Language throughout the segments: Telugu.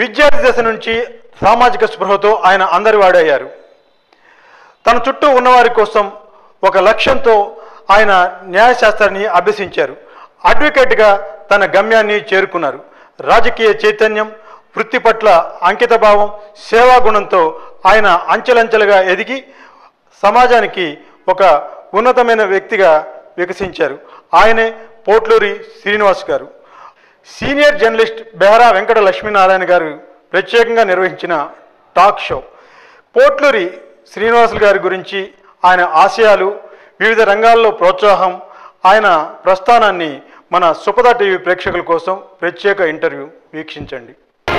విద్యార్థి దశ నుంచి సామాజిక స్పృహతో ఆయన అందరి వాడయ్యారు తన చుట్టూ ఉన్నవారి కోసం ఒక లక్ష్యంతో ఆయన న్యాయశాస్త్రాన్ని అభ్యసించారు అడ్వకేట్గా తన గమ్యాన్ని చేరుకున్నారు రాజకీయ చైతన్యం వృత్తి పట్ల అంకితభావం సేవాగుణంతో ఆయన అంచెలంచెలుగా ఎదిగి సమాజానికి ఒక ఉన్నతమైన వ్యక్తిగా వికసించారు ఆయనే పోట్లూరి శ్రీనివాస్ గారు సీనియర్ జర్నలిస్ట్ బెహరా వెంకట లక్ష్మీనారాయణ గారు ప్రత్యేకంగా నిర్వహించిన టాక్ షో పోట్లూరి శ్రీనివాసులు గారి గురించి ఆయన ఆశయాలు వివిధ రంగాల్లో ప్రోత్సాహం ఆయన ప్రస్థానాన్ని మన సుపద టీవీ ప్రేక్షకుల కోసం ప్రత్యేక ఇంటర్వ్యూ వీక్షించండి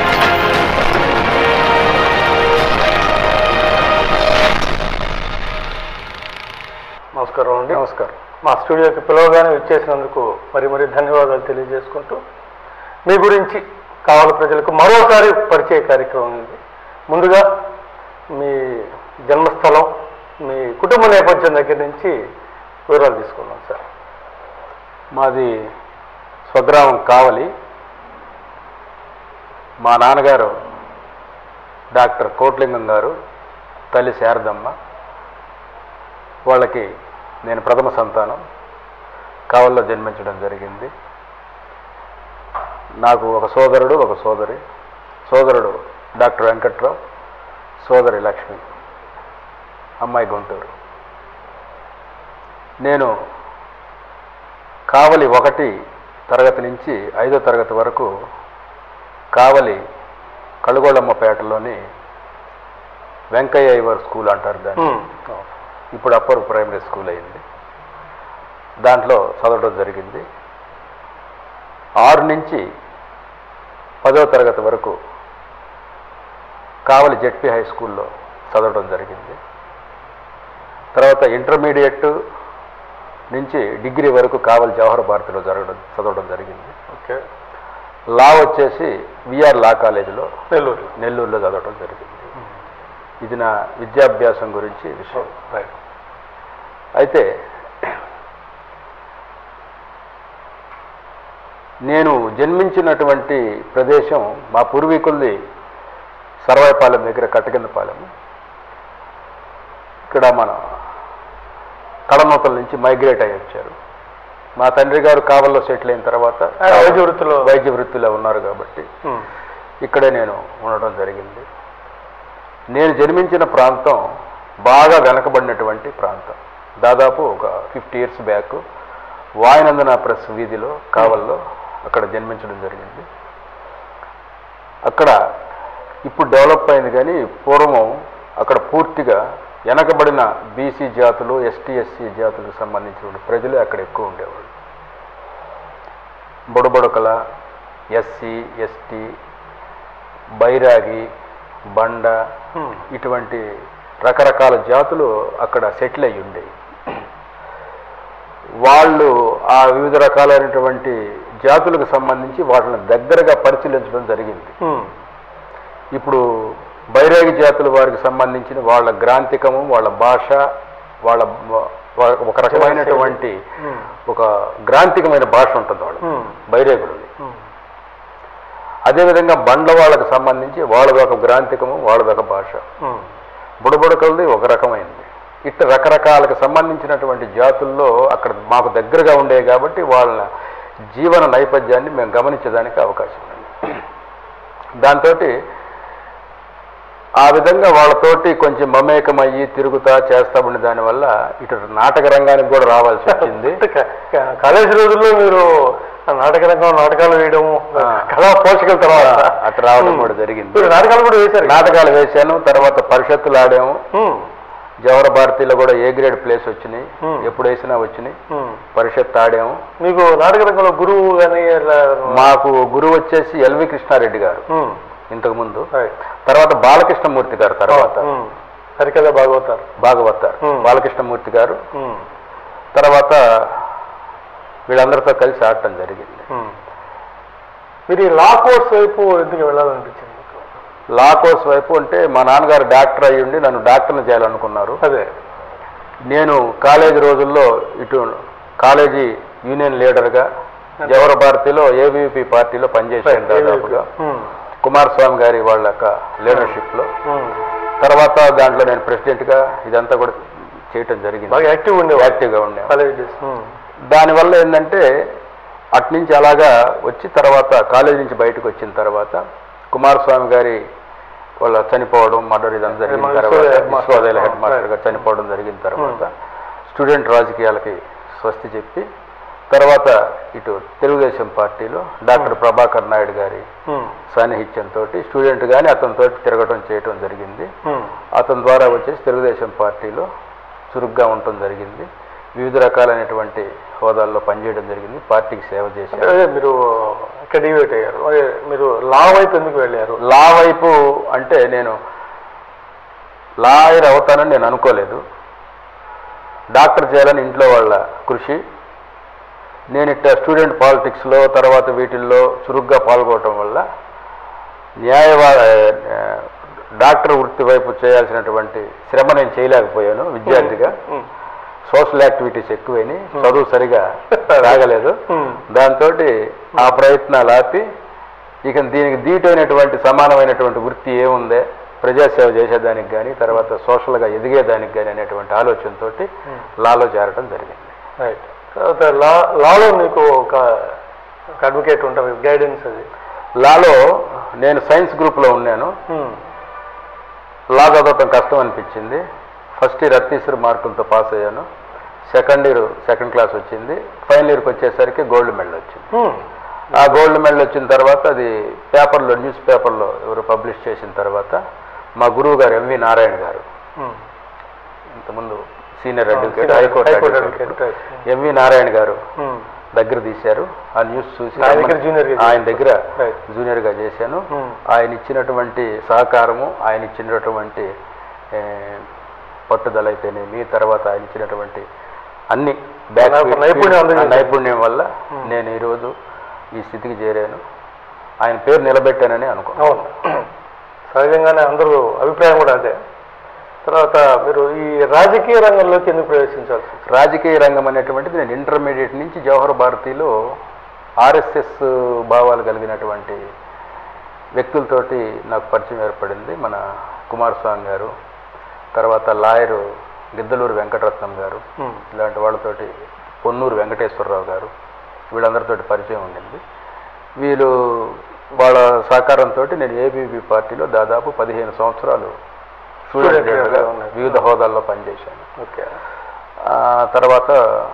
నమస్కారం అండి నమస్కారం మా స్టూడియోకి పిలవగానే వచ్చేసినందుకు మరి మరి ధన్యవాదాలు తెలియజేసుకుంటూ మీ గురించి కావాలి ప్రజలకు మరోసారి పరిచయ కార్యక్రమం ఇది ముందుగా మీ జన్మస్థలం మీ కుటుంబ నేపథ్యం దగ్గర నుంచి వివరాలు తీసుకుందాం సార్ మాది స్వగ్రామం కావలి మా నాన్నగారు డాక్టర్ కోట్లింగం గారు తల్లి శారదమ్మ వాళ్ళకి నేను ప్రథమ సంతానం కావల్లో జన్మించడం జరిగింది నాకు ఒక సోదరుడు ఒక సోదరి సోదరుడు డాక్టర్ వెంకట్రావు సోదరి లక్ష్మి అమ్మాయి గుంటూరు నేను కావలి ఒకటి తరగతి నుంచి ఐదో తరగతి వరకు కావలి కలుగోళమ్మపేటలోని వెంకయ్య ఐవర్ స్కూల్ అంటారు దాన్ని ఇప్పుడు అప్పర్ ప్రైమరీ స్కూల్ అయింది దాంట్లో చదవడం జరిగింది ఆరు నుంచి పదో తరగతి వరకు కావలి జెడ్పీ హై స్కూల్లో చదవడం జరిగింది తర్వాత ఇంటర్మీడియట్ నుంచి డిగ్రీ వరకు కావలి జవహర్ భారతిలో జరగడం చదవడం జరిగింది ఓకే లా వచ్చేసి విఆర్ లా కాలేజీలో నెల్లూరు నెల్లూరులో చదవడం జరిగింది ఇది నా విద్యాభ్యాసం గురించి విషయం రైట్ అయితే నేను జన్మించినటువంటి ప్రదేశం మా పూర్వీకులది సర్వాయిపాలెం దగ్గర కట్టకిందపాలెం ఇక్కడ మన కడనూతల నుంచి మైగ్రేట్ అయ్యి వచ్చారు మా తండ్రి గారు కావల్లో సెటిల్ అయిన తర్వాత ఆయన వైద్య వృత్తిలో వైద్య వృత్తిలో ఉన్నారు కాబట్టి ఇక్కడే నేను ఉండడం జరిగింది నేను జన్మించిన ప్రాంతం బాగా వెనకబడినటువంటి ప్రాంతం దాదాపు ఒక ఫిఫ్టీ ఇయర్స్ బ్యాక్ వాయనందన ప్రెస్ వీధిలో కావల్లో అక్కడ జన్మించడం జరిగింది అక్కడ ఇప్పుడు డెవలప్ అయింది కానీ పూర్వం అక్కడ పూర్తిగా వెనకబడిన బీసీ జాతులు ఎస్టీ ఎస్సీ జాతులకు సంబంధించిన ప్రజలే అక్కడ ఎక్కువ ఉండేవాళ్ళు బుడబుడకల ఎస్సీ ఎస్టీ బైరాగి బండ ఇటువంటి రకరకాల జాతులు అక్కడ సెటిల్ అయ్యి ఉండేవి వాళ్ళు ఆ వివిధ రకాలైనటువంటి జాతులకు సంబంధించి వాటిని దగ్గరగా పరిశీలించడం జరిగింది ఇప్పుడు బైరాగి జాతుల వారికి సంబంధించిన వాళ్ళ గ్రాంతికము వాళ్ళ భాష వాళ్ళ వా- ఒక రకమైనటువంటి ఒక గ్రాంతికమైన భాష ఉంటుంది వాళ్ళు బైరేగులది అదేవిధంగా బండ్ల వాళ్ళకి సంబంధించి వాళ్ళది ఒక గ్రాంతికము వాళ్ళది ఒక భాష బుడబుడకలది ఒక రకమైనది ఇట్లా రకరకాలకు సంబంధించినటువంటి జాతుల్లో అక్కడ మాకు దగ్గరగా ఉండేవి కాబట్టి వాళ్ళ జీవన నేపథ్యాన్ని మేము గమనించడానికి అవకాశం ఉంది దాంతో ఆ విధంగా వాళ్ళతోటి కొంచెం మమేకమయ్యి తిరుగుతా చేస్తా ఉండే దానివల్ల ఇటు నాటక రంగానికి కూడా రావాల్సి వచ్చింది కాలేజీ రోజుల్లో మీరు ఆ నాటక రంగం నాటకాలు వేయడం ఆ. కళా పోషకల తర్వాత అటు రావడం కూడా జరిగింది మీరు నాటకాలు కూడా వేశారు నాటకాలు వేశాను తర్వాత పరిషత్తులు ఆడాము ఉమ్, జవహర్ భారతిలో కూడా ఏ గ్రేడ్ ప్లేస్ వచ్చినాయి Hmm. ఎప్పుడు వేసినా వచ్చినాయి ఉమ్. పరిషత్ ఆడాము మీకు నాటక రంగంలో గురువు కానీ ఇలా మాకు గురువు వచ్చేసి ఎల్వి కృష్ణారెడ్డి గారు ఉమ్, ఇంతకు ముందు రైట్. తర్వాత బాలకృష్ణమూర్తి గారు తర్వాత ఉమ్, హరికథ భాగవతారు భాగవతారు Hmm. బాలకృష్ణమూర్తి గారు ఉమ్, తర్వాత వీళ్ళందరితో కలిసి ఆడటం జరిగింది ఉమ్. మీరు ఈ లా కోర్స్ వైపు ఎందుకు వెళ్ళాలనిపించింది మీకు? లా కోర్స్ వైపు అంటే మా నాన్నగారు డాక్టర్ అయ్యి ఉండి నన్ను డాక్టర్ని చేయాలనుకున్నారు అదే నేను కాలేజీ రోజుల్లో ఇటు కాలేజీ యూనియన్ లీడర్గా జవహర్ భారతిలో ఏబీవీపీ పార్టీలో పనిచేశాను దాదాపుగా ఉమ్, కుమారస్వామి గారి వాళ్ళ యొక్క లీడర్షిప్లో ఉమ్. తర్వాత దాంట్లో నేను ప్రెసిడెంట్గా ఇదంతా కూడా చేయటం జరిగింది బాగా యాక్టివ్ ఉండేవాడు యాక్టివ్గా ఉండే కాలేజ్ డేస్ ఉమ్. దానివల్ల ఏంటంటే అట్నుంచి అలాగా వచ్చి తర్వాత కాలేజీ నుంచి బయటకు వచ్చిన తర్వాత కుమారస్వామి గారి వాళ్ళ చనిపోవడం మర్డర్ ఇదంతా జరిగిన మన తర్వాత విశ్వవిద్యాలయ head master. విశ్వవిద్యాలయ హెడ్ మాస్టర్ గారు చనిపోవడం జరిగిన తర్వాత స్టూడెంట్ రాజకీయాలకి స్వస్తి చెప్పి తర్వాత ఇటు తెలుగుదేశం పార్టీలో డాక్టర్ ప్రభాకర్ నాయుడు గారి ఉమ్. సాన్నిహిత్యంతో స్టూడెంట్ కానీ అతనితో తిరగటం చేయటం జరిగింది ఉమ్. అతని ద్వారా వచ్చేసి తెలుగుదేశం పార్టీలో చురుగ్గా ఉండటం జరిగింది వివిధ రకాలైనటువంటి హోదాల్లో పనిచేయడం జరిగింది పార్టీకి సేవ చేశారు అదే మీరు డివేట్ అయ్యారు అదే మీరు లా వైపు ఎందుకు వెళ్ళారు లా వైపు అంటే నేను లాయర్ అవుతానని నేను అనుకోలేదు డాక్టర్ చేయాలని ఇంట్లో వాళ్ళ కృషి నేను ఇట్ట స్టూడెంట్ పాలిటిక్స్లో తర్వాత వీటిల్లో చురుగ్గా పాల్గొనటం వల్ల న్యాయవా ఆ, డాక్టర్ వృత్తి వైపు చేయాల్సినటువంటి శ్రమ నేను చేయలేకపోయాను విద్యార్థిగా ఉమ్. సోషల్ యాక్టివిటీస్ ఎక్కువైనాయి చదువు సరిగా రాగలేదు ఉమ్. దాంతో ఆ ప్రయత్నాలు ఆపి ఇక దీనికి దీటైనటువంటి సమానమైనటువంటి వృత్తి ఏముందే ప్రజాసేవ చేసేదానికి కానీ తర్వాత సోషల్గా ఎదిగేదానికి కానీ అనేటువంటి ఆలోచనతో లాలో చేరడం జరిగింది రైట్ తర్వాత లా లాలో మీకు ఒక ఒక అడ్వకేట్ ఉంటారు గైడెన్స్ అది లాలో నేను సైన్స్ గ్రూప్లో ఉన్నాను ఉమ్. లా చదవటం కష్టం అనిపించింది ఫస్ట్ ఇయర్ అత్యవసర మార్కులతో పాస్ అయ్యాను సెకండ్ ఇయర్ సెకండ్ క్లాస్ వచ్చింది ఫైనల్ ఇయర్కి వచ్చేసరికి గోల్డ్ మెడల్ వచ్చింది ఉమ్. ఆ గోల్డ్ మెడల్ వచ్చిన తర్వాత అది పేపర్లో న్యూస్ పేపర్లో ఎవరు పబ్లిష్ చేసిన తర్వాత మా గురువు గారు ఎంవి నారాయణ గారు ఉమ్. ఇంతకుముందు senior advocate senior high court high court advocate advocate, right. M V Narayana garu ఉమ్. దగ్గర తీశారు ఆ న్యూస్ చూసి ఆయన దగ్గర junior గా ఆయన దగ్గర Right. జూనియర్గా చేశాను Hmm. ఆయన ఇచ్చినటువంటి సహకారము ఆయన ఇచ్చినటువంటి ఏ, పట్టుదల అయితేనేమి తర్వాత ఆయన ఇచ్చినటువంటి అన్ని బ్యాక్ నాకు నైపుణ్యం అందజేశారు. నైపుణ్యం వల్ల నేను ఈరోజు ఈ స్థితికి చేరాను ఆయన పేరు నిలబెట్టానని అనుకో అవును సహజంగానే అందరూ అభిప్రాయం కూడా అదే తర్వాత మీరు ఈ రాజకీయ రంగంలోకి ఎందుకు ప్రవేశించాల్సి వచ్చింది? రాజకీయ రంగం అనేటువంటిది నేను ఇంటర్మీడియట్ నుంచి జవహర్ భారతిలో ఆర్ఎస్ఎస్ భావాలు కలిగినటువంటి వ్యక్తులతోటి నాకు పరిచయం ఏర్పడింది మన కుమారస్వామి గారు తర్వాత లాయరు గిద్దలూరు వెంకటరత్నం గారు ఉమ్. ఇలాంటి వాళ్ళతోటి పొన్నూరు వెంకటేశ్వరరావు గారు వీళ్ళందరితోటి పరిచయం ఉండింది వీళ్ళు వాళ్ళ సహకారంతో నేను ఏబీపీ పార్టీలో దాదాపు పదిహేను సంవత్సరాలు స్టూడెంట్ Student లీడర్గా leader గా ఉన్నారు. వివిధ హోదాల్లో పనిచేశాను ఓకే ఆ తర్వాత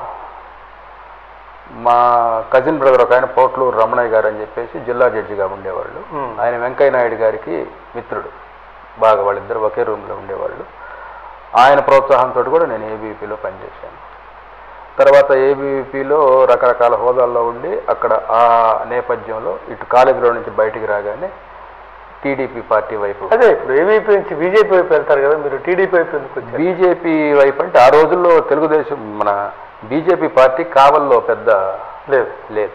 మా కజిన్ బ్రదర్ ఒక ఆయన పోట్లూరు రమణయ్య గారు అని చెప్పేసి జిల్లా జడ్జిగా ఉండేవాళ్ళు Hmm. ఆయన వెంకయ్య నాయుడు గారికి మిత్రుడు బాగా వాళ్ళిద్దరు ఒకే రూమ్లో ఉండేవాళ్ళు ఆయన ప్రోత్సాహంతో కూడా నేను ఏబీపీలో పనిచేశాను తర్వాత ఏబీవీపీలో రకరకాల హోదాల్లో ఉండి అక్కడ ఆ నేపథ్యంలో ఇటు కాలేజీలో నుంచి బయటికి రాగానే టీడీపీ పార్టీ వైపు అదే ఇప్పుడు ఏవీపీ నుంచి బీజేపీ వైపు వెళ్తారు కదా మీరు టీడీపీ వైపు ఎందుకు వచ్చారు బీజేపీ వైపు అంటే ఆ రోజుల్లో తెలుగుదేశం మన బీజేపీ పార్టీ కావల్లో పెద్ద లేదు లేదు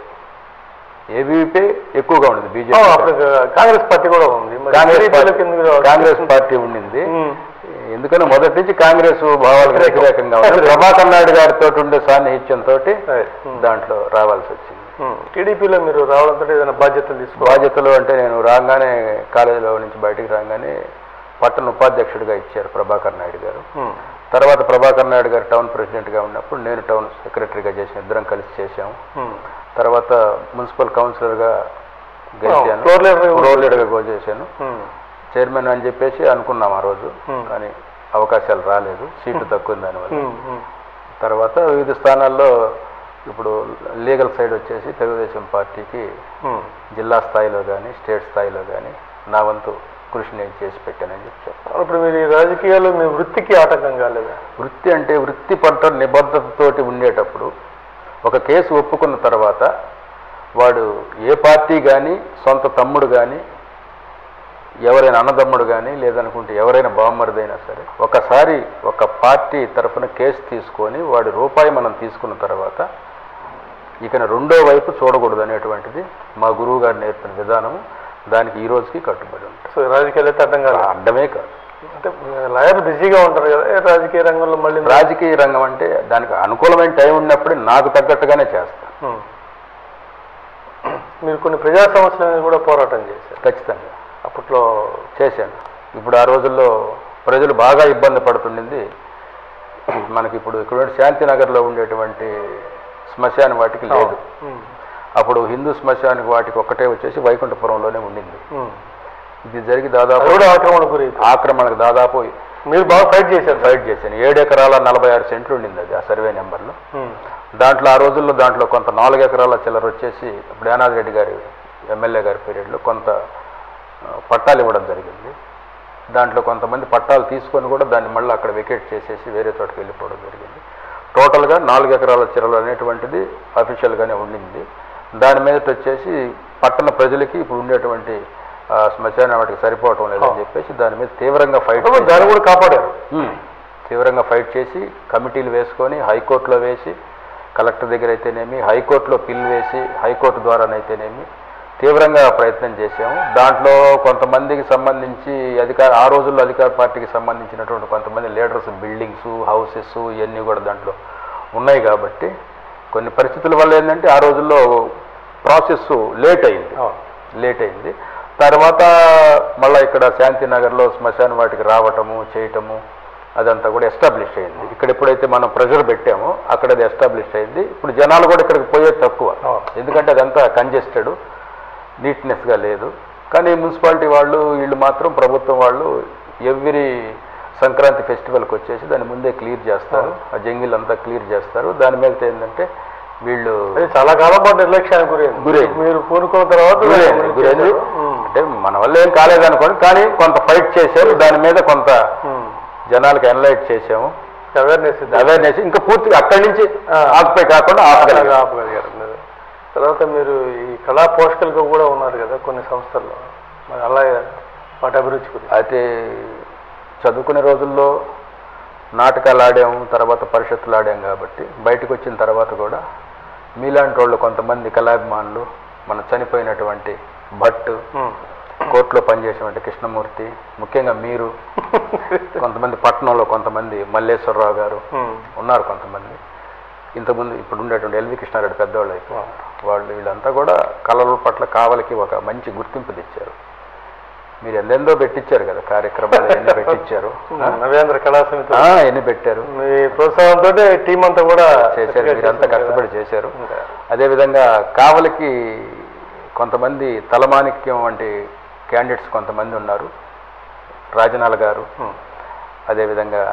ఏబీపీ ఎక్కువగా ఉండేది ఆ, బీజేపీ అప్పుడు కాంగ్రెస్ పార్టీ కూడా ఉంది మరి కాంగ్రెస్ TDP లోకి పార్టీ ఎందుకు రావాలి? కాంగ్రెస్ పార్టీ ఉండింది ఉమ్. ఎందుకంటే మొదటి నుంచి కాంగ్రెస్ భావాలకు వ్యతిరేకంగా ఉంది వ్యతిరేకం. ప్రభాకర్ నాయుడు గారితో ఉండే సాన్నిహిత్యంతో Right. ఉమ్. దాంట్లో రావాల్సి వచ్చింది ఉమ్. టీడీపీలో మీరు రావడంతో ఏదైనా బాధ్యతలు తీసుకోవాలి బాధ్యతలు అంటే నేను రాగానే కాలేజీలో నుంచి బయటికి రాగానే పట్టణ ఉపాధ్యక్షుడిగా ఇచ్చారు ప్రభాకర్ నాయుడు గారు ఉమ్. తర్వాత ప్రభాకర్ నాయుడు గారు టౌన్ ప్రెసిడెంట్గా ఉన్నప్పుడు నేను టౌన్ సెక్రటరీగా చేసిన ఇద్దరం కలిసి చేశాము ఉమ్. తర్వాత మున్సిపల్ కౌన్సిలర్గా గెలిచాను floor leader గా ఫ్లోర్ లీడర్గా గో చేశాను ఉమ్. చైర్మన్ అని చెప్పేసి అనుకున్నాం ఆ రోజు Hmm. కానీ అవకాశాలు రాలేదు సీటు తక్కువ ఉంది దానివల్ల ఉమ్. ఉమ్. తర్వాత వివిధ స్థానాల్లో ఇప్పుడు లీగల్ సైడ్ వచ్చేసి తెలుగుదేశం పార్టీకి ఉమ్. జిల్లా స్థాయిలో కానీ స్టేట్ స్థాయిలో కానీ నా వంతు కృషి నేను చేసి పెట్టానని చెప్పి చెప్పాను. ఇప్పుడు మీరు ఈ రాజకీయాల్లో మీ వృత్తికి ఆటంకం కాలేదా వృత్తి అంటే వృత్తి పట్ల నిబద్ధతతోటి ఉండేటప్పుడు ఒక కేసు ఒప్పుకున్న తర్వాత వాడు ఏ పార్టీ కానీ సొంత తమ్ముడు కానీ ఎవరైనా అన్నదమ్ముడు కానీ లేదనుకుంటే ఎవరైనా బామ్మరిదైనా సరే ఒకసారి ఒక పార్టీ తరఫున కేసు తీసుకొని వాడి రూపాయి మనం తీసుకున్న తర్వాత ఇక రెండో వైపు చూడకూడదు అనేటువంటిది మా గురువు గారు నేర్పిన విధానం దానికి ఈ రోజుకి కట్టుబడి ఉంటుంది సో రాజకీయాలు అయితే అర్థం కాలేదు అడ్డమే కాదు అంటే లాయర్ బిజీగా ఉంటారు కదా ఏ రాజకీయ రంగంలో మళ్ళీ మీరు- రాజకీయ రంగం అంటే దానికి అనుకూలమైన టైం ఉన్నప్పుడు నాకు తగ్గట్టుగానే చేస్తాను ఉమ్. మీరు కొన్ని ప్రజా సమస్యల మీద కూడా పోరాటం చేశారు ఖచ్చితంగా అప్పట్లో చేశాను ఇప్పుడు ఆ రోజుల్లో ప్రజలు బాగా ఇబ్బంది పడుతుండింది మనకి ఇప్పుడు ఇక్కడ శాంతినగర్లో ఉండేటువంటి శ్మశాన వాటికి లేదు ఉమ్, అప్పుడు హిందూ శ్మశానికి వాటికి ఒక్కటే వచ్చేసి వైకుంఠపురంలోనే ఉండింది ఉమ్. ఇది జరిగి అది దాదాపు కూడా ఆక్రమణ గురి ఆక్రమణకు దాదాపు మీరు బాగా ఫైట్ చేశారు ఫైట్ చేశాను ఏడు ఎకరాల నలభై ఆరు సెంట్లు ఉండింది అది ఆ సర్వే నెంబర్లో ఉమ్, దాంట్లో ఆ రోజుల్లో దాంట్లో కొంత నాలుగు ఎకరాల చిల్లర వచ్చేసి ఇప్పుడు యానాది రెడ్డి గారి ఎమ్మెల్యే గారి పీరియడ్లో కొంత ఆ, పట్టాలు ఇవ్వడం జరిగింది దాంట్లో కొంతమంది పట్టాలు తీసుకొని కూడా దాన్ని మళ్ళీ అక్కడ వెకేట్ చేసేసి వేరే చోటకి వెళ్ళిపోవడం జరిగింది టోటల్గా నాలుగు ఎకరాల చిరలు అనేటువంటిది అఫీషియల్గానే ఉండింది దాని మీద వచ్చేసి పట్టణ ప్రజలకి ఇప్పుడు ఉండేటువంటి ఆ, శ్మశాన వాటికి సరిపోవటం లేదని చెప్పేసి దాని మీద తీవ్రంగా ఫైట్ దాన్ని కూడా కాపాడారు ఉమ్. తీవ్రంగా ఫైట్ చేసి కమిటీలు వేసుకొని హైకోర్టులో వేసి కలెక్టర్ దగ్గర అయితేనేమి హైకోర్టులో పిల్ వేసి హైకోర్టు ద్వారానైతేనేమి తీవ్రంగా ప్రయత్నం చేశాము దాంట్లో కొంతమందికి సంబంధించి అధికార ఆ రోజుల్లో అధికార పార్టీకి సంబంధించినటువంటి కొంతమంది లీడర్స్ బిల్డింగ్స్ హౌసెస్ ఇవన్నీ కూడా దాంట్లో ఉన్నాయి కాబట్టి కొన్ని పరిస్థితుల వల్ల ఏంటంటే ఆ రోజుల్లో ప్రాసెస్ లేట్ అయింది అవును. లేట్ అయింది తర్వాత మళ్ళీ ఇక్కడ శాంతినగర్లో శ్మశాన వాటికి రావటము చేయటము అదంతా కూడా ఎస్టాబ్లిష్ అయింది ఇక్కడ ఎప్పుడైతే మనం ప్రెషర్ పెట్టామో అక్కడ అది ఎస్టాబ్లిష్ అయింది ఇప్పుడు జనాలు కూడా ఇక్కడికి పోయేది తక్కువ అవును. ఎందుకంటే అదంతా కంజెస్టెడ్ నీట్నెస్గా లేదు కానీ మున్సిపాలిటీ వాళ్ళు వీళ్ళు మాత్రం ప్రభుత్వం వాళ్ళు ఎవ్రీ సంక్రాంతి ఫెస్టివల్కి వచ్చేసి దాన్ని ముందే క్లియర్ చేస్తారు ఆ జంగిల్ అంతా క్లియర్ చేస్తారు దాని మీద ఏంటంటే వీళ్ళు అది చాలా కాలం పాటు నిర్లక్ష్యానికి గురైంది గురైంది. మీరు పూనుకున్న తర్వాత గురైంది మీరు గురైంది చేశారు. ఉమ్, అంటే మన వల్ల ఏం కాలేదనుకోండి కానీ కొంత ఫైట్ చేశారు దాని మీద కొంత ఉమ్. జనాలకు ఎన్లైట్ చేసాము అవేర్నెస్ ఇది. అవేర్నెస్ ఇంకా పూర్తిగా అక్కడి నుంచి ఆక్యుపై కాకుండా ఆపగలిగాం అలాగా ఆపగలిగారు మీరు. తర్వాత మీరు ఈ కళా పోషకులుగా కూడా ఉన్నారు కదా కొన్ని సంస్థల్లో మరి అలా వాటి అభిరుచి గురించి అయితే చదువుకునే రోజుల్లో నాటకాలు ఆడాము తర్వాత పరిషత్తులు ఆడాం కాబట్టి బయటకు వచ్చిన తర్వాత కూడా మీలాంటి వాళ్ళు కొంతమంది కళాభిమానులు మన చనిపోయినటువంటి భట్ ఉమ్. కోర్టులో పనిచేసినటువంటి కృష్ణమూర్తి ముఖ్యంగా మీరు కొంతమంది పట్టణంలో కొంతమంది మల్లేశ్వరరావు గారు ఉమ్. ఉన్నారు కొంతమంది ఇంతకుముందు ఇప్పుడు ఉండేటువంటి ఎల్వి కృష్ణారెడ్డి పెద్దవాళ్ళు అయిపోయారు వాళ్ళు వీళ్ళంతా కూడా కళల పట్ల కావలికి ఒక మంచి గుర్తింపు తెచ్చారు మీరు ఎందెందో పెట్టించారు కదా కార్యక్రమాలు ఎన్ని పెట్టించారు నవేంద్ర కళా సమితి ఆ, ఎన్ని పెట్టారు మీ ప్రోత్సాహంతో టీం అంతా కూడా చేశారు మీరంతా కష్టపడి చేశారు ఇంకా. అదేవిధంగా కావలికి కొంతమంది తలమాణిక్యం వంటి క్యాండిడేట్స్ కొంతమంది ఉన్నారు రాజనాల గారు ఉమ్. అదేవిధంగా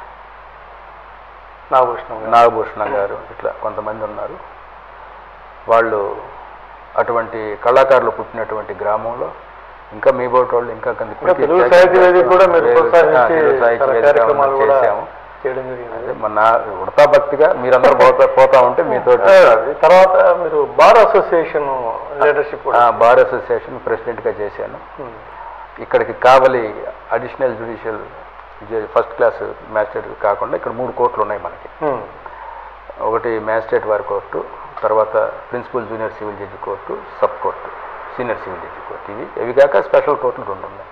నాగభూషణం గారు. నాగభూషణ గారు ఇట్లా కొంతమంది ఉన్నారు వాళ్ళు అటువంటి కళాకారులు పుట్టినటువంటి గ్రామంలో ఇంకా మీ బోటి వాళ్ళు ఇంకా కొంత ఇంకా తెలుగు సాహిత్య వేదిక కూడా మీరు తెలుగు ప్రోత్సహించి సాహిత్య చాలా వేదిక కార్యక్రమాలు కూడా చేశాము చేయడం జరిగింది అదే మన ఉడతా భక్తిగా మీరందరూ పోతా పోతా ఉంటే మీతో ఆ, తర్వాత మీరు బార్ అసోసియేషన్ లీడర్షిప్ కూడా బార్ అసోసియేషన్ ప్రెసిడెంట్గా చేశాను ఉమ్. ఇక్కడికి Kavali additional judicial first class magistrate కాకుండా ఇక్కడ మూడు కోర్టులు ఉన్నాయి మనకి ఉమ్. ఒకటి ఒకటి మ్యాజిస్ట్రేట్ వారి కోర్టు తర్వాత principal junior civil judge court sub court senior civil judge court ఇవి ఇవి కాక స్పెషల్ కోర్టులు రెండు ఉన్నాయి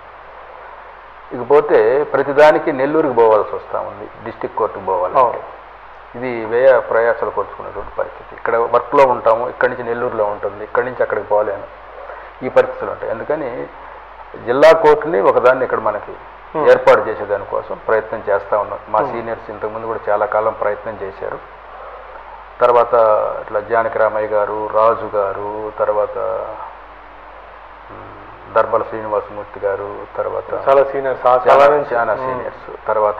ఇకపోతే ప్రతిదానికి నెల్లూరుకి పోవాల్సి వస్తూ ఉంది డిస్టిక్ కోర్టుకు పోవాలి అవును. ఇది వ్యయ ప్రయాసాలు కొలుచుకునేటువంటి పరిస్థితి ఇక్కడ వర్క్లో ఉంటాము ఇక్కడి నుంచి నెల్లూరులో ఉంటుంది ఇక్కడి నుంచి అక్కడికి పోలేను ఈ పరిస్థితులు ఉంటాయి అందుకని జిల్లా కోర్టుని ఒకదాన్ని ఇక్కడ మనకి ఏర్పాటు చేసేదానికోసం ప్రయత్నం చేస్తూ ఉన్నాం మా సీనియర్స్ ఇంతకుముందు కూడా చాలా కాలం ప్రయత్నం చేశారు తర్వాత ఇట్లా జానకి రామయ్య గారు రాజు గారు తర్వాత మ్, దర్బల శ్రీనివాసమూర్తి గారు తర్వాత చాలా సీనియర్స్ చాలా చాలా నుంచి చాలా సీనియర్స్ తర్వాత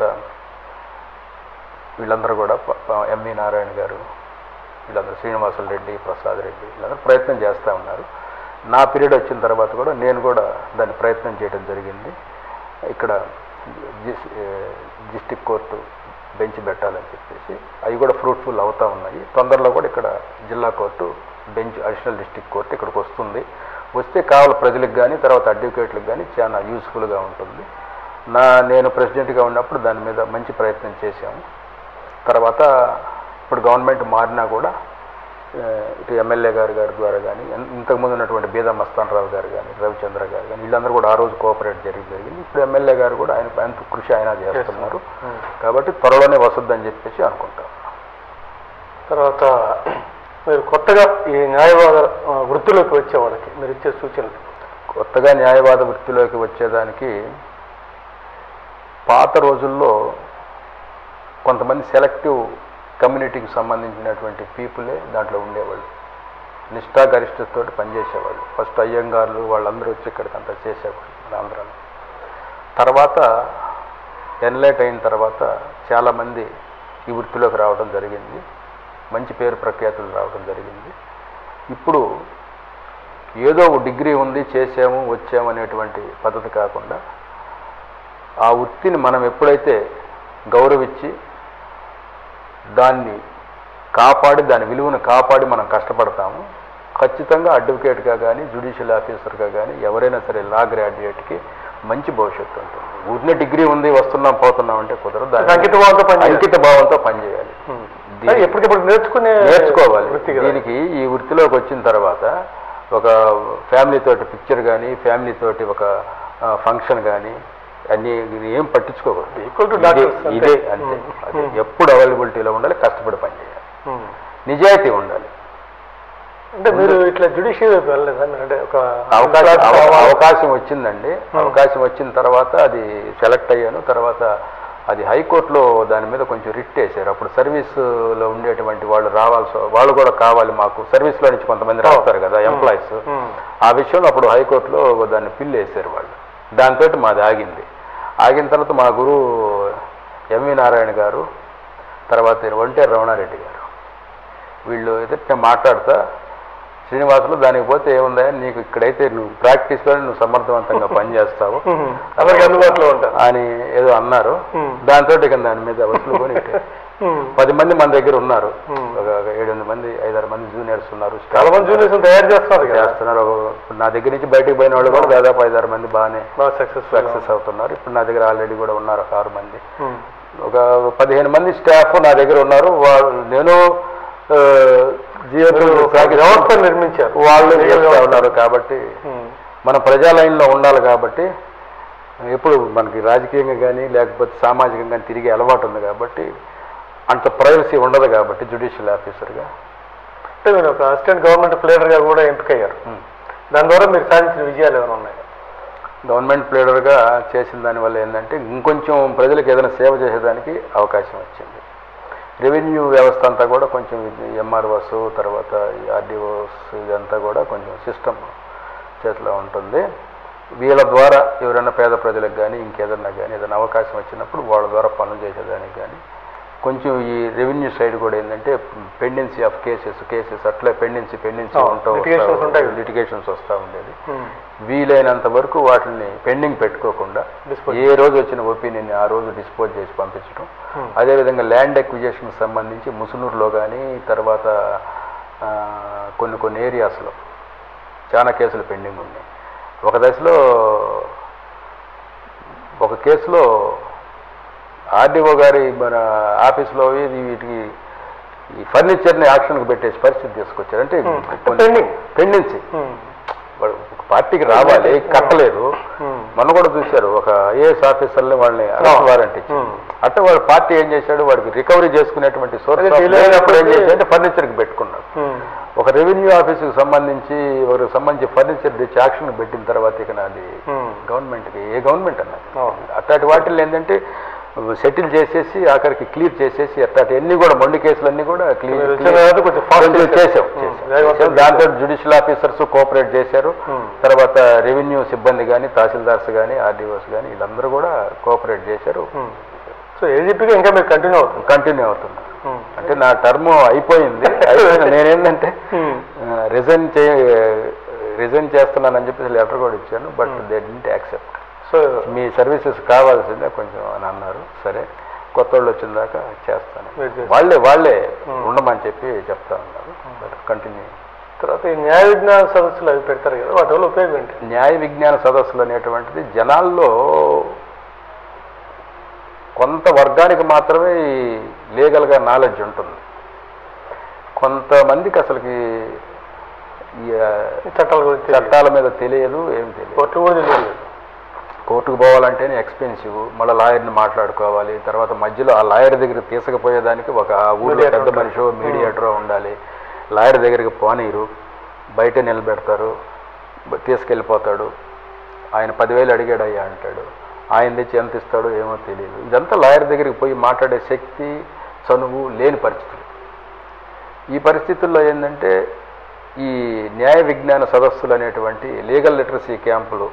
వీళ్ళందరూ కూడా ప- ప- ఎంవి నారాయణ గారు వీళ్ళందరూ శ్రీనివాసులు రెడ్డి ప్రసాద్ రెడ్డి వీళ్ళందరూ ప్రయత్నం చేస్తూ ఉన్నారు నా పీరియడ్ వచ్చిన తర్వాత కూడా నేను కూడా దాన్ని ప్రయత్నం చేయడం జరిగింది ఇక్కడ జి- ఏ, డిస్టిక్ కోర్టు బెంచ్ పెట్టాలని చెప్పేసి అవి కూడా ఫ్రూట్ఫుల్ అవుతూ ఉన్నాయి తొందరలో కూడా ఇక్కడ జిల్లా court bench additional district court ఇక్కడికి వస్తుంది వస్తే కావాలి ప్రజలకు కానీ తర్వాత అడ్వకేట్లకు కానీ చాలా యూస్ఫుల్గా ఉంటుంది నా నేను ప్రెసిడెంట్గా ఉన్నప్పుడు దాని మీద మంచి ప్రయత్నం చేశాము తర్వాత ఇప్పుడు గవర్నమెంట్ మారినా కూడా ఆ, ఇటు ఎమ్మెల్యే గారి గారి ద్వారా కానీ ఇంతకుముందు ఉన్నటువంటి బీదా మస్తానరావు గారు కానీ రవిచంద్ర గారు కానీ వీళ్ళందరూ కూడా ఆ రోజు కోఆపరేట్ జరిగి జరిగింది ఇప్పుడు ఎమ్మెల్యే గారు కూడా ఆయన ఆయన కృషి ఆయన చేస్తున్నారు కాబట్టి త్వరలోనే వస్తుందని చెప్పేసి అనుకుంటాం తర్వాత మీరు కొత్తగా ఈ న్యాయవాద ఆ, వృత్తిలోకి వచ్చే వాళ్ళకి మీరు ఇచ్చే సూచనలు కొత్తగా న్యాయవాద వృత్తిలోకి వచ్చేదానికి పాత రోజుల్లో కొంతమంది సెలెక్టివ్ కమ్యూనిటీకి సంబంధించినటువంటి పీపులే దాంట్లో ఉండేవాళ్ళు నిష్ఠా గరిష్టతోటి పనిచేసేవాళ్ళు ఫస్ట్ అయ్యంగార్లు వాళ్ళందరూ వచ్చి ఇక్కడికి అంతా చేసేవాళ్ళు మన ఆంధ్రాలో తర్వాత ఎన్లైట్ అయిన తర్వాత చాలామంది ఈ వృత్తిలోకి రావడం జరిగింది మంచి పేరు ప్రఖ్యాతులు రావడం జరిగింది ఇప్పుడు ఏదో ఒక డిగ్రీ ఉంది చేసాము వచ్చాము అనేటువంటి పద్ధతి కాకుండా ఆ వృత్తిని మనం ఎప్పుడైతే గౌరవించి దాన్ని కాపాడి దాని విలువను కాపాడి మనం కష్టపడతాము ఖచ్చితంగా అడ్వకేట్గా కానీ జ్యుడిషియల్ ఆఫీసర్గా కానీ ఎవరైనా సరే లా గ్రాడ్యుయేట్కి మంచి భవిష్యత్తు ఉంటుంది ఊరినే డిగ్రీ ఉంది వస్తున్నాం పోతున్నాం అంటే కుదరదు దానికి అంకిత భావంతో పనిచేయాలి. అంకిత భావంతో పనిచేయాలి కానీ ఎప్పటికప్పుడు నేర్చుకునే నేర్చుకోవాలి వృత్తి కదా. దీనికి ఈ వృత్తిలోకి వచ్చిన తర్వాత ఒక ఫ్యామిలీ తోటి పిక్చర్ కానీ ఫ్యామిలీ తోటి ఒక ఫంక్షన్ కానీ అన్ని ఇది ఏం పట్టించుకోకూడదు Equal to ఇదే- doctors అంతే. ఇదే అంతే Hmm. అదే. Hmm. ఎప్పుడు అవైలబిలిటీలో ఉండాలి కష్టపడి పనిచేయాలి ఉమ్. నిజాయితీ ఉండాలి అంటే మీరు ఇట్లా జ్యుడిషియల్ వైపు వెళ్ళలేదా మీరు అంటే ఒక అవకాశం క్లాస్ అవ- కావాలి. అవకాశం వచ్చిందండి అవకాశం వచ్చిన తర్వాత అది సెలెక్ట్ అయ్యాను తర్వాత అది హైకోర్టులో దాని మీద కొంచెం రిట్ వేశారు అప్పుడు సర్వీస్లో ఉండేటువంటి వాళ్ళు రావాల్సి వాళ్ళు కూడా కావాలి మాకు సర్వీస్లో నుంచి కొంతమంది రాస్తారు కదా ఎంప్లాయీస్ ఉమ్. ఆ విషయంలో అప్పుడు హైకోర్టులో దాన్ని పిల్లు వేశారు వాళ్ళు దాంతో మాది ఆగింది ఆగిన తర్వాత మా గురువు ఎంవి నారాయణ గారు తర్వాత ఒంటేరు రమణారెడ్డి గారు వీళ్ళు ఎదుట మాట్లాడతా శ్రీనివాసులు దానికి పోతే ఏముందా నీకు ఇక్కడైతే నువ్వు ప్రాక్టీస్లో నువ్వు సమర్థవంతంగా పనిచేస్తావు ఉమ్. అందరికీ అందుబాటులో ఉంటారు అని ఏదో అన్నారు ఉమ్. దాంతో ఇక దాని మీద వస్తువుకొని ఉమ్. పది మంది మన దగ్గర ఉన్నారు ఉమ్. ఒక ఏడెనిమిది మంది ఐదారు మంది జూనియర్స్ ఉన్నారు చాలా మంది జూనియర్స్ తయారు చేస్తున్నారు కదా చేస్తున్నారు ఒక- ఇప్పుడు నా దగ్గర నుంచి బయటకు పోయిన వాళ్ళు కూడా దాదాపు ఐదారు మంది బాగానే బాగా సక్సెస్ఫుల్ సక్సెస్ అవుతున్నారు ఇప్పుడు నా దగ్గర ఆల్రెడీ కూడా ఉన్నారు ఒక ఆరు మంది ఒక పదిహేను మంది స్టాఫ్ నా దగ్గర ఉన్నారు వాళ్ళు నేను ఆ, జీవితం సాగి- వ్యవస్థ నిర్మించారు వాళ్ళు Legal చేస్తా వ్యవస్థ. ఉన్నారు కాబట్టి ఉమ్. మన ప్రజా లైన్లో ఉండాలి కాబట్టి ఎప్పుడు మనకి రాజకీయంగా కానీ లేకపోతే సామాజికంగా కానీ తిరిగే అలవాటు ఉంది కాబట్టి అంత ప్రైవసీ ఉండదు కాబట్టి జ్యుడిషియల్ ఆఫీసర్గా అంటే మీరు ఒక అసిస్టెంట్ గవర్నమెంట్ ప్లేడర్గా కూడా ఎంపికయ్యారు దాని ద్వారా మీరు సాధించిన విజయాలు ఏమైనా ఉన్నాయి గవర్నమెంట్ ప్లేడర్గా చేసిన దానివల్ల ఏంటంటే ఇంకొంచెం ప్రజలకు ఏదైనా సేవ చేసేదానికి అవకాశం వచ్చింది రెవెన్యూ వ్యవస్థ అంతా కూడా కొంచెం ఎంఆర్ఓస్ తర్వాత ఈ ఆర్డీఓస్ ఇదంతా కూడా కొంచెం సిస్టమ్ చేతిలో ఉంటుంది వీళ్ళ ద్వారా ఎవరైనా పేద ప్రజలకు కానీ ఇంకేదన్నా కానీ ఏదైనా అవకాశం వచ్చినప్పుడు వాళ్ళ ద్వారా పనులు చేసేదానికి కానీ కొంచెం ఈ రెవెన్యూ సైడ్ కూడా ఏంటంటే పెండెన్సీ ఆఫ్ కేసెస్ కేసెస్ అట్లే పెండెన్సీ పెండెన్సీ Oh, ఉంటూ litigations ఉంటాయి. లిటిగేషన్స్ వస్తూ ఉండేది ఉమ్. వీలైనంత వరకు వాటిని పెండింగ్ పెట్టుకోకుండా Dispose. ఏ రోజు వచ్చిన ఒపీనియన్ ఆ రోజు డిస్పోజ్ చేసి పంపించడం Hmm. అదేవిధంగా ల్యాండ్ ఎక్విజేషన్కి సంబంధించి ముసునూరులో కానీ తర్వాత ఆ, కొన్ని కొన్ని ఏరియాస్లో చాలా కేసులు పెండింగ్ ఉన్నాయి ఒక దశలో ఒక కేసులో ఆర్డీఓ గారి మన ఆఫీస్లో ఇది వీటికి ఈ ఫర్నిచర్ని యాక్షన్కి పెట్టేసి పరిస్థితి తీసుకొచ్చారు అంటే Hmm. కొన్ని- Pending. పెండెన్సీ ఉమ్. వాడు ఒక పార్టీకి రావాలి కట్టలేదు ఉమ్. మొన్న కూడా చూశారు ఒక ఐఏఎస్ ఆఫీసర్ని వాళ్ళని అరెస్ట్ వారెంట్ ఇచ్చి ఉమ్. అంటే వాడు పార్టీ ఏం చేశాడు వాడికి రికవరీ చేసుకునేటువంటి సోర్స్ అదే delay అప్పుడు ఏం అయినప్పుడు చేశాడంటే ఫర్నిచర్కి పెట్టుకున్నాడు ఉమ్. ఒక రెవెన్యూ ఆఫీసుకి సంబంధించి వారికి సంబంధించి ఫర్నిచర్ తెచ్చి యాక్షన్ పెట్టిన తర్వాత ఇక నాది ఉమ్. గవర్నమెంట్కి ఏ గవర్నమెంట్ అన్నది అవును. అట్లాంటి వాటిల్లో ఏంటంటే సెటిల్ చేసేసి ఆఖరికి క్లియర్ చేసేసి అట్లాంటి అన్ని కూడా మొండి కేసులన్నీ కూడా మీరు క్లియర్ వచ్చిన తర్వాత కొంచెం fast కొంచెం చేశారు. చేసాం ఉమ్. చేసాం. వేగవంతం చేసాం. దాంతో జుడిషియల్ ఆఫీసర్స్ కోఆపరేట్ చేశారు ఉమ్. తర్వాత రెవెన్యూ సిబ్బంది కానీ తహసీల్దార్స్ కానీ ఆర్డీఓస్ కానీ వీళ్ళందరూ కూడా కోఆపరేట్ చేశారు ఉమ్. సో ఏజీపీగా ఇంకా మీరు కంటిన్యూ అవుతుంది కంటిన్యూ అవుతున్నారు ఉమ్. అంటే నా టర్మ్ అయిపోయింది అయిపోయింది నేనేంటంటే ఉమ్. రిజైన్ చే రిజైన్ చేస్తున్నానని చెప్పేసి లెటర్ కూడా ఇచ్చాను but they didn't accept so మీ సర్వీసెస్ కావాల్సిందే కొంచెం అని అన్నారు సరే కొత్త వాళ్ళు వచ్చిన దాకా చేస్తాను మీరు చేస్తారు. వాళ్ళే వాళ్ళే Hmm. ఉండమని చెప్పి చెప్తా ఉన్నారు కంటిన్యూ తర్వాత ఈ న్యాయ విజ్ఞాన సదస్సులు అవి పెడతారు కదా వాటి వల్ల ఉపయోగం ఏంటి న్యాయ విజ్ఞాన సదస్సులు అనేటువంటిది జనాల్లో కొంత వర్గానికి మాత్రమే ఈ లీగల్గా నాలెడ్జ్ ఉంటుంది కొంతమందికి అసలుకి ఈ, ఆ, ఈ చట్టాల గురించి తెలియదు. చట్టాల మీద తెలియదు ఏం తెలియదు కోర్టు కూడా తెలియదు కోర్టుకు పోవాలంటేనే ఎక్స్పెన్సివ్ మళ్ళీ లాయర్ని మాట్లాడుకోవాలి తర్వాత మధ్యలో ఆ లాయర్ దగ్గరికి తీసుకుపోయేదానికి ఒక ఆ ఊళ్ళో Mediator పెద్ద ఉంటాడు. మనిషి మీడియేటర్ ఉండాలి లాయర్ దగ్గరికి పోనీరు బయట నిలబెడతారు బ- తీసుకెళ్ళిపోతాడు ఆయన పదివేలు అడిగాడయ్యా అంటాడు ఆయన తెచ్చి ఎంత ఇస్తాడో ఏమో తెలియదు ఇదంతా లాయర్ దగ్గరికి పోయి మాట్లాడే శక్తి చనువు లేని పరిస్థితులు ఈ పరిస్థితుల్లో ఏంటంటే ఈ న్యాయ విజ్ఞాన సదస్సులు అనేటువంటి లీగల్ లిటరసీ క్యాంపులు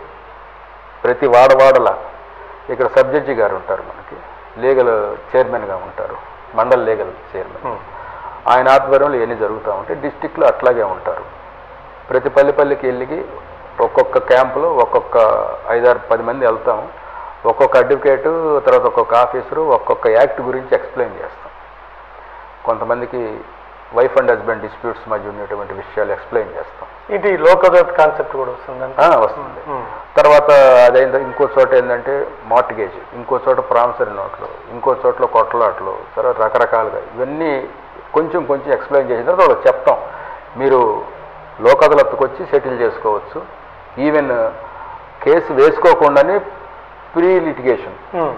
ప్రతి వాడవాడల ఇక్కడ సబ్ జడ్జి గారు ఉంటారు మనకి లీగల్ చైర్మన్గా ఉంటారు మండల్ లీగల్ చైర్మన్ ఆయన ఆధ్వర్యంలో ఇవన్నీ జరుగుతూ ఉంటాయి డిస్టిక్లో అట్లాగే ఉంటారు ప్రతి పల్లి పల్లికి వెళ్ళి ఒక్కొక్క క్యాంపులో ఒక్కొక్క ఐదారు పది మంది వెళ్తాం ఒక్కొక్క అడ్వకేటు తర్వాత ఒక్కొక్క ఆఫీసరు ఒక్కొక్క యాక్ట్ గురించి ఎక్స్ప్లెయిన్ చేస్తాం కొంతమందికి వైఫ్ అండ్ హస్బెండ్ డిస్ప్యూట్స్ మధ్య ఉన్నటువంటి విషయాలు ఎక్స్ప్లెయిన్ చేస్తాం ఇది లోక్ అదాలత్ కాన్సెప్ట్ కూడా వస్తుందండి ఆ, వస్తుంది తర్వాత అదైంది ఇంకో చోట ఏంటంటే మార్టిగేజ్ ఇంకో చోట ప్రామిసరీ నోట్లు ఇంకో చోట్ల కొట్లాట్లు తర్వాత రకరకాలుగా ఇవన్నీ కొంచెం కొంచెం ఎక్స్ప్లెయిన్ చేసిన తర్వాత వాళ్ళకి చెప్తాం మీరు లోక్ అదాలత్కి వచ్చి సెటిల్ చేసుకోవచ్చు ఈవెన్ కేసు వేసుకోకుండానే ప్రీ లిటిగేషన్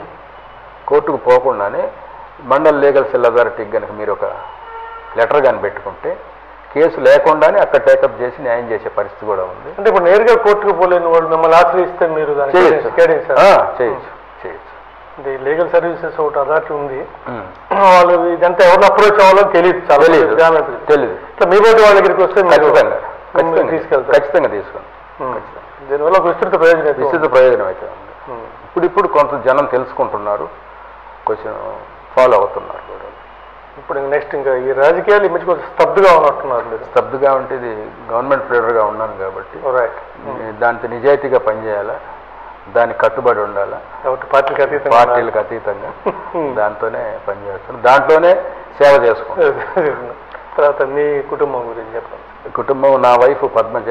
కోర్టుకు పోకుండానే మండల్ లీగల్ సెల్ అథారిటీకి కనుక మీరు ఒక లెటర్ కానీ పెట్టుకుంటే కేసు లేకుండానే అక్కడ టేకప్ చేసి న్యాయం చేసే పరిస్థితి కూడా ఉంది అంటే ఇప్పుడు నేరుగా కోర్టుకు పోలేని వాళ్ళు మిమ్మల్ని ఆశ్రయిస్తే మీరు దానికి చేయొచ్చు guidance ఆ, చేస్తారా? చేయొచ్చు చేయొచ్చు ఇది లీగల్ సర్వీసెస్ ఒకటి అథారిటీ ఉంది ఉమ్. వాళ్ళు ఇదంతా ఎవరిని అప్రోచ్ అవ్వాలో తెలియదు చాలా తెలీదు గ్రామీణ తెలీదు ఇట్లా మీ బయట వాళ్ళ దగ్గరికి వస్తే మీరు ఖచ్చితంగా ఖచ్చితంగా తీసుకెళ్తారు ఖచ్చితంగా తీసుకోండి ఉమ్. దీనివల్ల ఒక విస్తృత ప్రయోజనం ఎక్కువ విస్తృత ప్రయోజనం అయితే ఉంది ఉమ్. ఇప్పుడు ఇప్పుడు కొంత జనం తెలుసుకుంటున్నారు కొంచెం ఫాలో అవుతున్నారు కూడా ఇప్పుడు నెక్స్ట్ ఇంకా ఈ రాజకీయాలు ఈ మధ్య కొంచెం స్తబ్దుగా ఉన్నట్టున్నారు మీరు స్తబ్దుగా ఉంటే ఇది గవర్నమెంట్ ప్లేడర్గా ఉన్నాను కాబట్టి రైట్ దాంతో నిజాయితీగా పనిచేయాలా దానికి కట్టుబడి ఉండాలా కాబట్టి పార్టీలకు అతీతంగా పార్టీలకు అతీతంగా దాంతోనే పనిచేస్తాను దాంట్లోనే సేవ చేసుకుంటాను తర్వాత మీ కుటుంబం గురించి చెప్పండి కుటుంబం నా వైఫ్ పద్మజ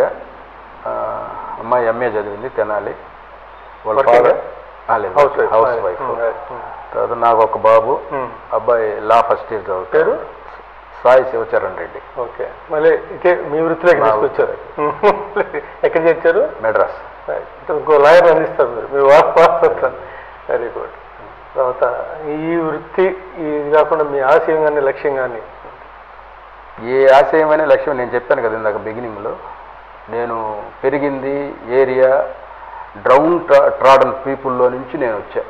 ఆ, అమ్మాయి ఎంఏ చదివింది తెనాలి వాళ్ళ Working father housewife housewife తర్వాత నాకు ఒక బాబు అబ్బాయి లా ఫస్ట్ ఇయర్ చదువుతాడు పేరు సాయి శివచరణ్ రెడ్డి ఓకే మళ్ళీ ఇదే మీ వృత్తిలోకి మా తీసుకొచ్చారు ఎక్కడ చేర్చారు మెడ్రాస్ Right. అంటే ఇంకో లాయర్ అందిస్తారు మీరు మీ వాస్తవ వెరీ గుడ్ తర్వాత ఈ వృత్తి ఇది కాకుండా మీ ఆశయం కానీ లక్ష్యం కానీ ఏ ఆశయమైన లక్ష్యం నేను చెప్పాను కదా ఇందాక బిగినింగ్లో నేను పెరిగింది ఏరియా డ్రౌన్ ట్రాడన్ పీపుల్లో నుంచి నేను వచ్చా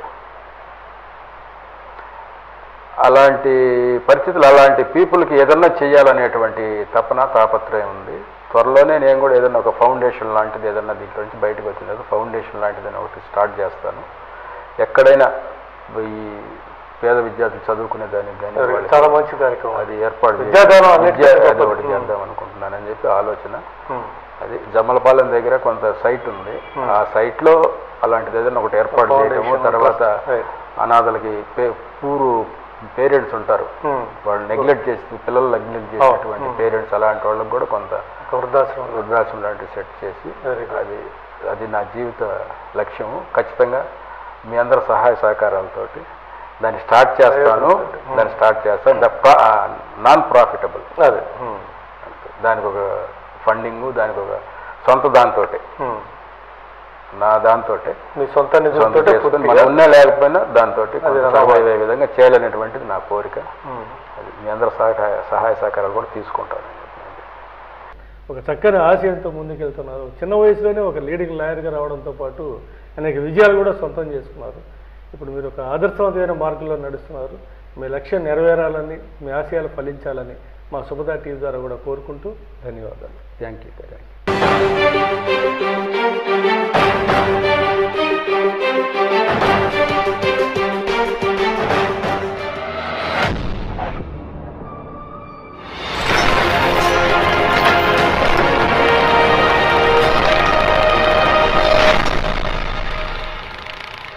అలాంటి పరిస్థితులు అలాంటి పీపుల్కి ఏదన్నా చేయాలనేటువంటి తపన తాపత్రయం ఉంది త్వరలోనే నేను కూడా ఏదైనా ఒక ఫౌండేషన్ లాంటిది ఏదన్నా దీంట్లో నుంచి బయటకు వచ్చిన తర్వాత ఫౌండేషన్ లాంటిది ఒకటి స్టార్ట్ చేస్తాను ఎక్కడైనా ఈ పేద విద్యార్థులు చదువుకునే దానికి కానీ వాళ్ళకి చాలా మంచి కార్యక్రమం అది ఏర్పాటు చేసి- విద్యాదానం అన్నిటికంటే విద్యా- అది గొప్పది. ఒకటి చేద్దాం అనుకుంటున్నానని చెప్పి ఆలోచన ఉమ్. అది జమ్మలపాలెం దగ్గర కొంత సైట్ ఉంది ఆ సైట్ లో అలాంటిది ఏదైనా ఒకటి ఏర్పాటు చేయడము Foundation, తర్వాత right. అనాథలకి పే- పూరు పేరెంట్స్ ఉంటారు ఉమ్. వాళ్ళు నెగ్లెక్ట్ చేసి పిల్లలు నెగ్లెక్ట్ చేసేటువంటి పేరెంట్స్ అలాంటి వాళ్ళకి కూడా కొంత ఒక వృద్ధాశ్రమం వృద్ధాశ్రమం లాంటివి సెట్ చేసి Very good. అది అది నా జీవిత లక్ష్యము ఖచ్చితంగా మీ అందరి సహాయ సహకారాలతోటి దాన్ని స్టార్ట్ చేస్తాను దాన్ని స్టార్ట్ చేస్తాను ద నాన్ ప్రాఫిటబుల్ అదే ఉమ్. దానికి ఒక ఫండింగు దానికి ఒక సొంత దాంతో ఉమ్. నా దాంతో మీ సొంత సొంత నిధులతో చేసుకొని మనం ఉన్నా లేకపోయినా దాంతో అదే సర్వైవ్ అయ్యే విధంగా చేయాలనేటువంటిది నా కోరిక ఉమ్. అది మీ అందరి సహాయ సహాయ సహకారాలు కూడా తీసుకుంటాను ఒక చక్కని ఆశయంతో ముందుకెళ్తున్నారు చిన్న వయసులోనే ఒక లీడింగ్ లాయర్గా రావడంతో పాటు అనేక విజయాలు కూడా సొంతం చేసుకున్నారు ఇప్పుడు మీరు ఒక ఆదర్శవంతమైన మార్గంలో నడుస్తున్నారు మీ లక్ష్యం నెరవేరాలని మీ ఆశయాలు ఫలించాలని మా శుభదా టీవీ ద్వారా కూడా కోరుకుంటూ ధన్యవాదాలు థ్యాంక్ యూ థ్యాంక్ యూ